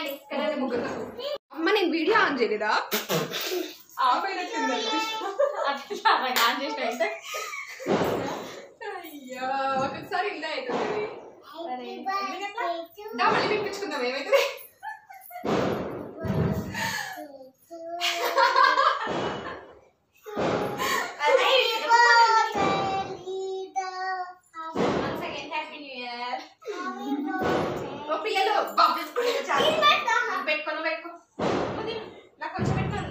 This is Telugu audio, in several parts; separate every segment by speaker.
Speaker 1: రండి ఇక్కడ రండి ముగ్గురు
Speaker 2: అమ్మ నేను వీడియో ఆన్ చేయలేదా ఆపైనట్టుంది
Speaker 1: అట్లా ఆన్ చేసిన అయితే
Speaker 2: అయ్యా ఒక్కొక్కసారి ఇలా అవుతుంది
Speaker 1: సరే
Speaker 2: దా మళ్ళీ పిలిపించుకుందాం ఏమైతుంది
Speaker 1: once again happy new year
Speaker 2: ఓ పిల్లలు బాబు తీసుకుంటే చాలు
Speaker 1: పెట్టుకోను పెట్టుకో వదిలు. నాకు కొంచెం పెట్టుకోను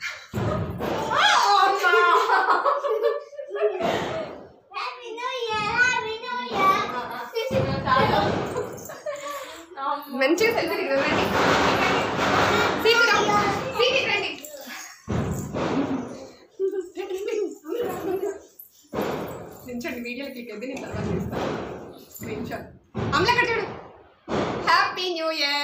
Speaker 2: మంచిగా సెల్ఫీ దిగుదాం రండి సీటు రా సీటు రండి నించండి వీడియోలో క్లిక్ అయితే నేను తర్వాత చేస్తాను స్క్రీన్ షాట్ అమలా కట్టాడు హ్యాపీ న్యూ ఇయర్